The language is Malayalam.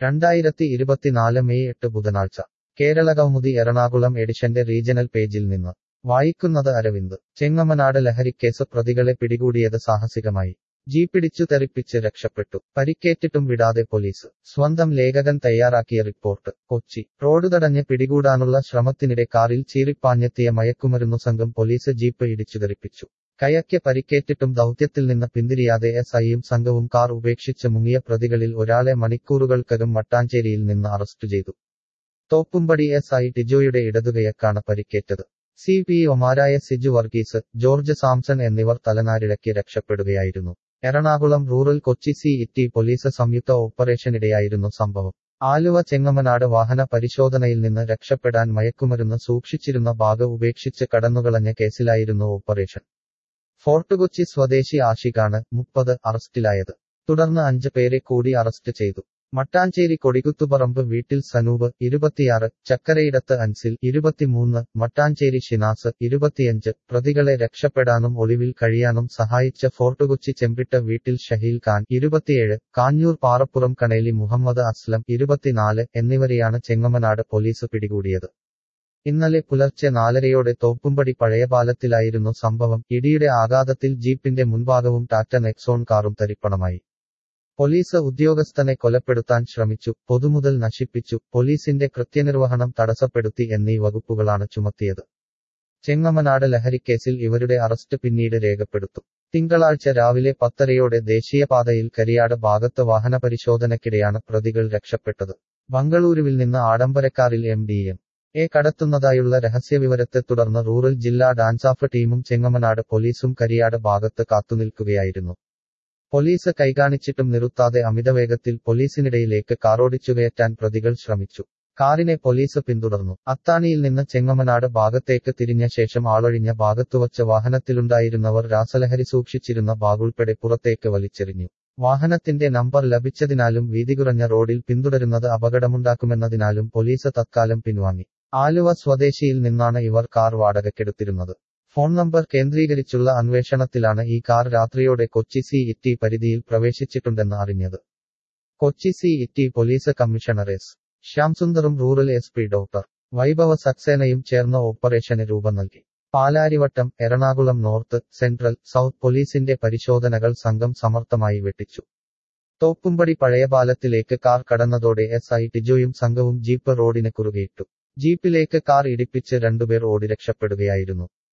രണ്ടായിരത്തി ഇരുപത്തിനാല് മെയ് എട്ട് ബുധനാഴ്ച കേരളകൗമുദി എറണാകുളം എഡിഷന്റെ റീജണൽ പേജിൽ നിന്ന് വായിക്കുന്നത് അരവിന്ദ് ചെങ്ങമനാട് ലഹരിക്കേസ് പ്രതികളെ പിടികൂടിയത് സാഹസികമായി ജീപ്പിടിച്ചു തെറിപ്പിച്ച് രക്ഷപ്പെട്ടു പരിക്കേറ്റിട്ടും വിടാതെ പോലീസ് സ്വന്തം ലേഖകൻ തയ്യാറാക്കിയ റിപ്പോർട്ട് കൊച്ചി റോഡ് തടഞ്ഞ് പിടികൂടാനുള്ള ശ്രമത്തിനിടെ കാറിൽ ചീറിപ്പാഞ്ഞെത്തിയ മയക്കുമരുന്നു സംഘം പോലീസ് ജീപ്പ് ഇടിച്ചു തെറിപ്പിച്ചു കയയ്ക്ക് പരിക്കേറ്റിട്ടും ദൗത്യത്തിൽ നിന്ന് പിന്തിരിയാതെ എസ് ഐയും സംഘവും കാർ ഉപേക്ഷിച്ച് മുങ്ങിയ പ്രതികളിൽ ഒരാളെ മണിക്കൂറുകൾക്കകം മട്ടാഞ്ചേരിയിൽ നിന്ന് അറസ്റ്റ് ചെയ്തു തോപ്പുംപടി എസ് ഐ ടിജോയുടെ ഇടതുകയക്കാണ് പരിക്കേറ്റത് സി പി ഒമാരായ സിജു വർഗീസ് ജോർജ് സാംസൺ എന്നിവർ തലനാരിഴയ്ക്ക് രക്ഷപ്പെടുകയായിരുന്നു Ernakulam rural Kochi city police സംയുക്ത ഓപ്പറേഷനിടെയായിരുന്നു സംഭവം ആലുവ ചെങ്ങമനാട് വാഹന പരിശോധനയിൽ നിന്ന് രക്ഷപ്പെടാൻ മയക്കുമരുന്ന് സൂക്ഷിച്ചിരുന്ന ബാഗ് ഉപേക്ഷിച്ച് കടന്നുകളഞ്ഞ കേസിലായിരുന്നു ഓപ്പറേഷൻ ഫോർട്ട് കൊച്ചി സ്വദേശി ആഷിഖാണ് മുപ്പത് അറസ്റ്റിലായത് തുടർന്ന് അഞ്ച് പേരെ കൂടി അറസ്റ്റ് ചെയ്തു മട്ടാഞ്ചേരി കൊടികുത്തുപറമ്പ് വീട്ടിൽ സനൂപ് ഇരുപത്തിയാറ് ചക്കരയിടത്ത് അൻസിൽ ഇരുപത്തിമൂന്ന് മട്ടാഞ്ചേരി ഷിനാസ് ഇരുപത്തിയഞ്ച് പ്രതികളെ രക്ഷപ്പെടാനും ഒളിവിൽ കഴിയാനും സഹായിച്ച ഫോർട്ടുകൊച്ചി ചെമ്പിട്ട വീട്ടിൽ ഷഹീൽ ഖാൻ ഇരുപത്തിയേഴ് കാഞ്ഞൂർ പാറപ്പുറം കണേലി മുഹമ്മദ് അസ്ലം ഇരുപത്തിനാല് എന്നിവരെയാണ് ചെങ്ങമനാട് പോലീസ് പിടികൂടിയത് ഇന്നലെ പുലർച്ചെ നാലരയോടെ തോപ്പുംപടി പഴയപാലത്തിലായിരുന്നു സംഭവം ഇടിയുടെ ആഘാതത്തിൽ ജീപ്പിന്റെ മുൻഭാഗവും ടാറ്റ നെക്സോൺ കാറും തരിപ്പണമായി പോലീസ് ഉദ്യോഗസ്ഥനെ കൊലപ്പെടുത്താൻ ശ്രമിച്ചു പൊതുമുതൽ നശിപ്പിച്ചു പോലീസിന്റെ കൃത്യനിർവഹണം തടസ്സപ്പെടുത്തി എന്നീ വകുപ്പുകളാണ് ചുമത്തിയത് ചെങ്ങമനാട് ലഹരിക്കേസിൽ ഇവരുടെ അറസ്റ്റ് പിന്നീട് രേഖപ്പെടുത്തും തിങ്കളാഴ്ച രാവിലെ പത്തരയോടെ ദേശീയപാതയിൽ കരിയാട് ഭാഗത്ത് വാഹന പരിശോധനയ്ക്കിടെയാണ് പ്രതികൾ രക്ഷപ്പെട്ടത് ബംഗളൂരുവിൽ നിന്ന് ആഡംബരക്കാരിൽ എം ഡി എം എ കടത്തുന്നതായുള്ള രഹസ്യവിവരത്തെ തുടർന്ന് റൂറൽ ജില്ലാ ഡാൻസാഫ് ടീമും ചെങ്ങമനാട് പോലീസും കരിയാട് ഭാഗത്ത് കാത്തുനിൽക്കുകയായിരുന്നു പോലീസ് കൈകാണിച്ചിട്ടും നിർത്താതെ അമിതവേഗത്തിൽ പോലീസിനിടയിലേക്ക് കാറോടിച്ചുകയറ്റാൻ പ്രതികൾ ശ്രമിച്ചു കാറിനെ പോലീസ് പിന്തുടർന്നു അത്താണിയിൽ നിന്ന് ചെങ്ങമനാട് ഭാഗത്തേക്ക് തിരിഞ്ഞ ശേഷം ആളൊഴിഞ്ഞ ഭാഗത്തുവച്ച വാഹനത്തിലുണ്ടായിരുന്നവർ രാസലഹരി സൂക്ഷിച്ചിരുന്ന ബാഗുൾപ്പെടെ പുറത്തേക്ക് വലിച്ചെറിഞ്ഞു വാഹനത്തിന്റെ നമ്പർ ലഭിച്ചതിനാലും വീതി കുറഞ്ഞ റോഡിൽ പിന്തുടരുന്നത് അപകടമുണ്ടാക്കുമെന്നതിനാലും പോലീസ് തത്കാലം പിൻവാങ്ങി ആലുവ സ്വദേശിയിൽ നിന്നാണ് ഇവർ കാർ വാടകയ്ക്കെടുത്തിരുന്നത് ഫോൺ നമ്പർ കേന്ദ്രീകരിച്ചുള്ള അന്വേഷണത്തിലാണ് ഈ കാർ രാത്രിയോടെ കൊച്ചി സി ഇറ്റി പരിധിയിൽ പ്രവേശിച്ചിട്ടുണ്ടെന്ന് അറിഞ്ഞത് Kochi city police commissioner S ശ്യാംസുന്ദറും rural S P doctor Vaibhav സക്സേനയും ചേർന്ന ഓപ്പറേഷന് രൂപം നൽകി Palarivattom Ernakulam north central south പോലീസിന്റെ പരിശോധനകൾ സംഘം സമർത്ഥമായി വെട്ടിച്ചു തോപ്പുംപടി പഴയപാലത്തിലേക്ക് കാർ കടന്നതോടെ എസ് ഐ ടിജോയും സംഘവും ജീപ്പ് റോഡിന് കുറുകെയിട്ടു ജീപ്പിലേക്ക് കാർ ഇടിപ്പിച്ച് രണ്ടുപേർ ഓടി രക്ഷപ്പെടുകയായിരുന്നു